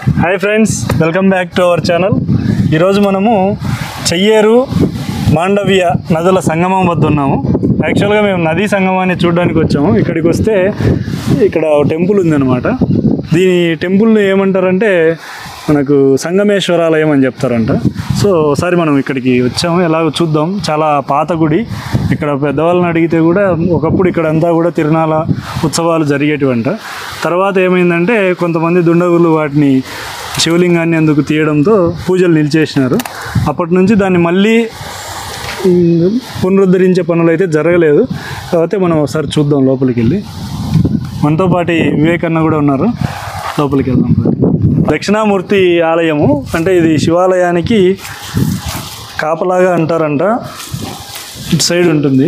Hi friends welcome back to our channel ఈరోజు మనము చెయ్యేరు మాండవ్య నదుల సంగమం వద్ద ఉన్నాము యాక్చువల్గా మేము నదీ సంగమాన్ని చూడడానికి వచ్చాము ఇక్కడికి వస్తే ఇక్కడ టెంపుల్ ఉందన్నమాట దీని టెంపుల్ ఏమంటారంటే మనకు సంగమేశ్వరాలయం అని చెప్తారంట సో ఒకసారి మనం ఇక్కడికి వచ్చాము ఎలాగో చూద్దాం చాలా పాత గుడి ఇక్కడ పెద్దవాళ్ళని అడిగితే కూడా ఒకప్పుడు ఇక్కడ అంతా కూడా తిరునాళ ఉత్సవాలు జరిగేటివంట తర్వాత ఏమైందంటే కొంతమంది దుండగులు వాటిని శివలింగాన్ని అందుకు తీయడంతో పూజలు నిలిచేసినారు అప్పటి నుంచి దాన్ని మళ్ళీ ఉమ్, పునరుద్ధరించే పనులు అయితే జరగలేదు కాబట్టి మనం ఒకసారి చూద్దాం లోపలికి వెళ్ళి మనతో పాటు వివేకన్న కూడా ఉన్నారు లోపలికి వెళ్దాం దక్షిణామూర్తి ఆలయము అంటే ఇది శివాలయానికి కాపలాగా అంటారంట ఇటు సైడ్ ఉంటుంది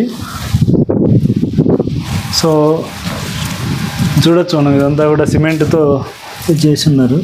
సో చూడొచ్చు మనం ఇదంతా కూడా సిమెంట్తో చేసి ఉన్నారు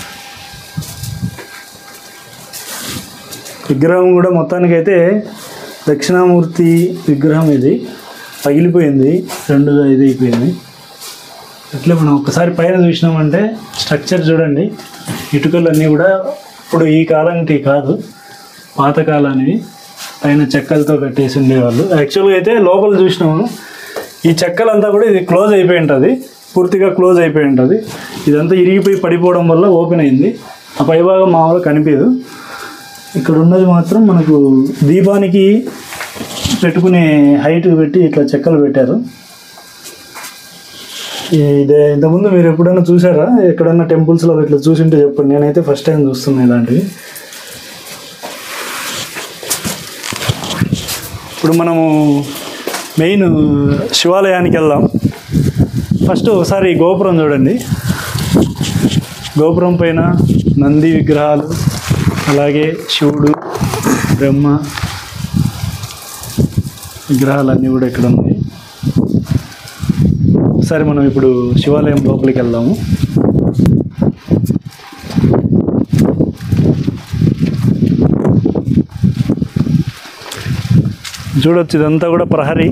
విగ్రహం కూడా మొత్తానికైతే దక్షిణామూర్తి విగ్రహం ఇది పగిలిపోయింది రెండుగా ఇది అయిపోయింది అట్లే మనం ఒకసారి పైన చూసినామంటే స్ట్రక్చర్ చూడండి ఇటుకలు అన్నీ కూడా ఇప్పుడు ఈ కాలానికి కాదు పాత కాలానివి పైన చెక్కలతో కట్టేసి ఉండేవాళ్ళు యాక్చువల్గా అయితే లోపల చూసినాము ఈ చెక్కలంతా కూడా ఇది క్లోజ్ అయిపోయి ఉంటుంది పూర్తిగా క్లోజ్ అయిపోయి ఉంటుంది ఇదంతా ఇరిగిపోయి పడిపోవడం వల్ల ఓపెన్ అయింది ఆ పైభాగం మామూలుగా కనిపించదు ఇక్కడ ఉన్నది మాత్రం మనకు దీపానికి పెట్టుకునే హైట్ పెట్టి ఇట్లా చెక్కలు పెట్టారు ఇదే ఇంతకుముందు మీరు ఎప్పుడైనా చూసారా ఎక్కడన్నా టెంపుల్స్లో ఇట్లా చూసింటే చెప్పండి నేనైతే ఫస్ట్ టైం చూస్తున్నా ఇలాంటివి ఇప్పుడు మనము మెయిన్ శివాలయానికి వెళ్దాం ఫస్ట్ ఒకసారి ఈ గోపురం చూడండి గోపురం పైన నంది విగ్రహాలు అలాగే శివుడు బ్రహ్మ విగ్రహాలన్నీ కూడా ఇక్కడ ఉన్నాయి ఒకసారి మనం ఇప్పుడు శివాలయం లోపలికి వెళ్దాము చూడొచ్చు ఇదంతా కూడా ప్రహరీ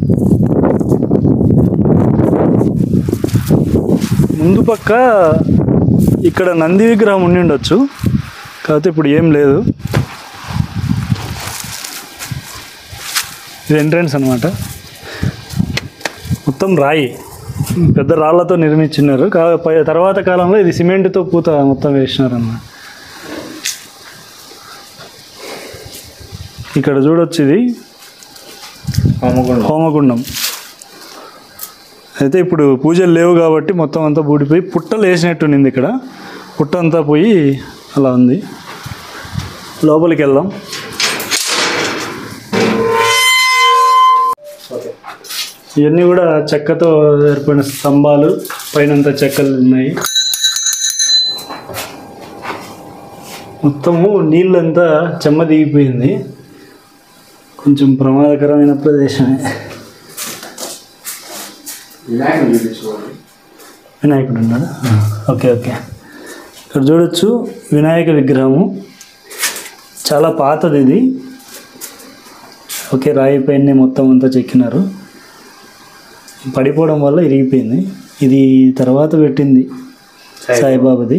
ముందు పక్క ఇక్కడ నంది విగ్రహం ఉండి ఉండొచ్చు కాకపోతే ఇప్పుడు ఏం లేదు ఇది ఎంట్రన్స్ అనమాట మొత్తం రాయి పెద్ద రాళ్లతో నిర్మించినారు కా పై- తర్వాత కాలంలో ఇది సిమెంట్తో పూత మొత్తం వేసినారు అన్నమాట ఇక్కడ చూడొచ్చు ఇది హోమగుండం అయితే ఇప్పుడు పూజలు లేవు కాబట్టి మొత్తం అంతా బూడిపోయి పుట్టలు వేసినట్టుండింది ఇక్కడ పుట్ట అంతా పోయి అలా ఉంది లోపలికి వెళ్దాం ఇవన్నీ కూడా చెక్కతో ఏర్పడిన స్తంభాలు పైనంతా చెక్కలు ఉన్నాయి మొత్తము నీళ్ళంతా చెమ్మ దిగిపోయింది కొంచెం ప్రమాదకరమైన ప్రదేశమే వినాయకుడు ఉన్నాడు ఓకే ఓకే ఇక్కడ చూడొచ్చు వినాయక విగ్రహము చాలా పాతది ఇది ఓకే రాయి పైన మొత్తం అంతా చెక్కినారు పడిపోవడం వల్ల ఇరిగిపోయింది ఇది తర్వాత పెట్టింది సాయిబాబాది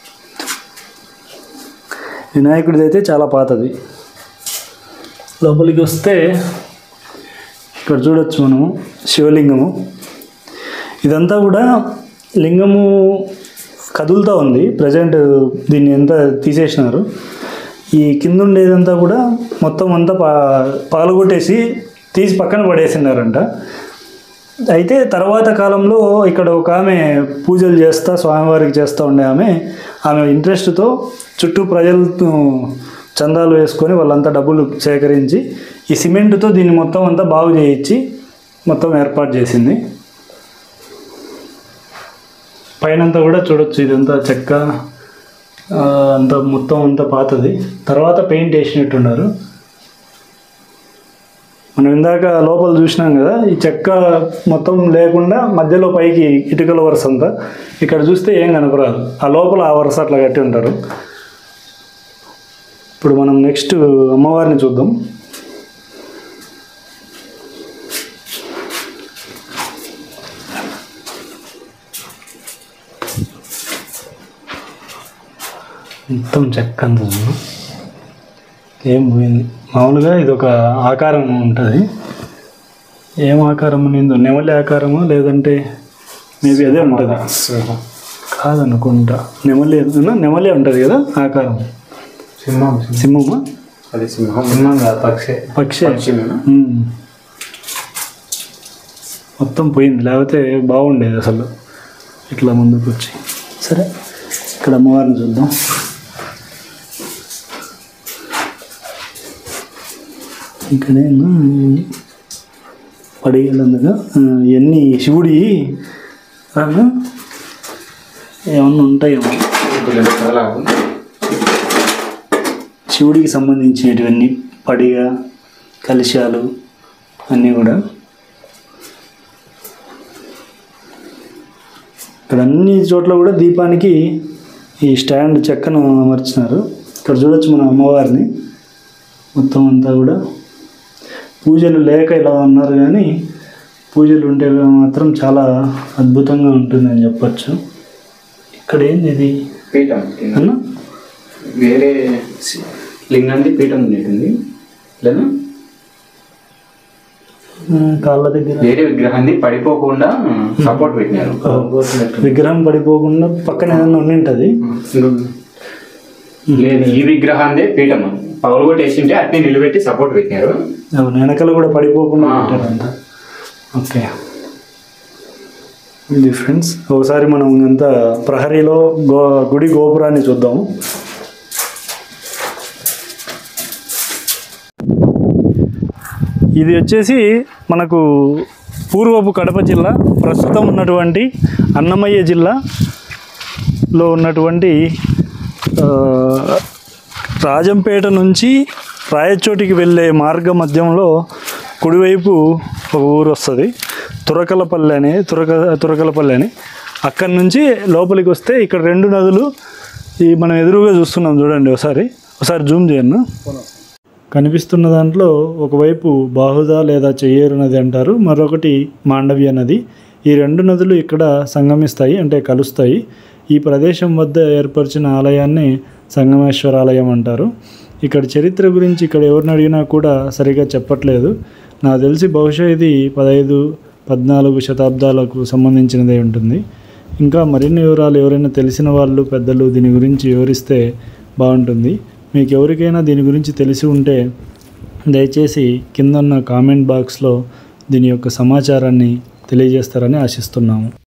వినాయకుడిది అయితే చాలా పాతది లోపలికి వస్తే ఇక్కడ చూడొచ్చు మనము శివలింగము ఇదంతా కూడా లింగము కదులుతూ ఉంది ప్రజెంట్ దీన్ని ఎంత తీసేసినారు ఈ కింద ఉండేదంతా కూడా మొత్తం అంతా పా పగలగొట్టేసి తీసి పక్కన పడేసినారంట అయితే తర్వాత కాలంలో ఇక్కడ ఒక ఆమె పూజలు చేస్తా స్వామివారికి చేస్తూ ఉండే ఆమె ఆమె ఇంట్రెస్ట్తో చుట్టూ ప్రజలతో చందాలు వేసుకొని వాళ్ళంతా డబ్బులు సేకరించి ఈ సిమెంట్తో దీన్ని మొత్తం అంతా బాగు చేయించి మొత్తం ఏర్పాటు చేసింది పైనంతా కూడా చూడొచ్చు ఇదంతా చెక్క ఆ, అంతా మొత్తం అంతా పాతది తర్వాత పెయింట్ వేసినట్టున్నారు మనం ఇందాక లోపల చూసినాం కదా ఈ చెక్క మొత్తం లేకుండా మధ్యలో పైకి ఇటుకల వరుస అంతా ఇక్కడ చూస్తే ఏం కనపరాదు ఆ లోపల ఆ వరుస అట్లా కట్టి ఉంటారు ఇప్పుడు మనం నెక్స్ట్ అమ్మవారిని చూద్దాం మొత్తం చెక్క అంత చూడు. ఏం పోయింది మామూలుగా ఇది ఒక ఆకారం ఉంటుంది ఏం ఆకారం నిందో నెమలి ఆకారమో లేదంటే మేబీ అదే ఉంటుంది కాదనుకుంటా నెమలి ఏదైనా నెమలి ఉంటుంది కదా ఆకారం సింహం సింహమా అది సింహం సింహం కాదు పక్షి పక్షి పక్షిమేనా? ఉమ్. మొత్తం పోయింది లేకపోతే బాగుండేది అసలు ఇట్లా ముందుకు వచ్చి సరే ఇక్కడ అమ్మవారిని చూద్దాం ఇక్కడే పడేయాలందుగా ఎన్ని శివుడి రానా? ఏమన్నా ఉంటాయేమో గుళ్ళలో చాలా ఉంది. శివుడికి సంబంధించినటువన్నీ పడిగ కలశాలు అన్నీ కూడా ఇక్కడ అన్ని చోట్ల కూడా దీపానికి ఈ స్టాండ్ చెక్కను అమర్చినారు ఇక్కడ చూడొచ్చు మన అమ్మవారిని మొత్తం అంతా కూడా పూజలు లేక ఇలా ఉన్నారు కానీ పూజలు ఉంటే మాత్రం చాలా అద్భుతంగా ఉంటుందని చెప్పచ్చు ఇక్కడ ఏంది ఇది పీఠం అన్న వేరే సి- లింగానికి పీఠం ఉండేటుంది లేదా ఆ, కాళ్ళ దగ్గర వేరే విగ్రహాన్ని పడిపోకుండా సపోర్ట్ పెట్టినారు విగ్రహం పడిపోకుండా పక్కన ఏదైనా ఉండి ఉంటుంది లేదు ఈ విగ్రహాన్ని పీఠం పవర్ కూడా వేసింటే అట్నే నిలబెట్టి సపోర్ట్ పెట్టినారు అవును వెనకలు కూడా పడిపోకుండా పెట్టారంట ఓకే ఇది ఫ్రెండ్స్ ఒకసారి మనం అంతా ప్రహరీలో గో గుడి గోపురాన్ని చూద్దాము ఇది వచ్చేసి మనకు పూర్వపు కడప జిల్లా ప్రస్తుతం ఉన్నటువంటి అన్నమయ్య జిల్లాలో ఉన్నటువంటి ఆ, రాజంపేట నుంచి రాయచోటికి వెళ్ళే మార్గ మధ్యంలో కుడివైపు ఒక ఊరు వస్తుంది తురకలపల్లి అని తురక తురకలపల్లి అని అక్కడి నుంచి లోపలికి వస్తే ఇక్కడ రెండు నదులు ఈ మనం ఎదురుగా చూస్తున్నాం చూడండి ఒకసారి ఒకసారి జూమ్ చేయను కనిపిస్తున్న దాంట్లో ఒకవైపు బాహుదా లేదా చెయ్యేరు నది అంటారు మరొకటి మాండవ్య నది ఈ రెండు నదులు ఇక్కడ సంగమిస్తాయి అంటే కలుస్తాయి ఈ ప్రదేశం వద్ద ఏర్పరిచిన ఆలయాన్ని సంగమేశ్వర ఆలయం అంటారు ఇక్కడ చరిత్ర గురించి ఇక్కడ ఎవరిని అడిగినా కూడా సరిగా చెప్పట్లేదు నాకు తెలిసి బహుశా ఇది పదహైదు పద్నాలుగు శతాబ్దాలకు సంబంధించినదే ఉంటుంది ఇంకా మరిన్ని వివరాలు ఎవరైనా తెలిసిన వాళ్ళు పెద్దలు దీని గురించి వివరిస్తే బాగుంటుంది మీకు ఎవరికైనా దీని గురించి తెలిసి ఉంటే దయచేసి కింద ఉన్న కామెంట్ బాక్స్లో దీని యొక్క సమాచారాన్ని తెలియజేస్తారని ఆశిస్తున్నాము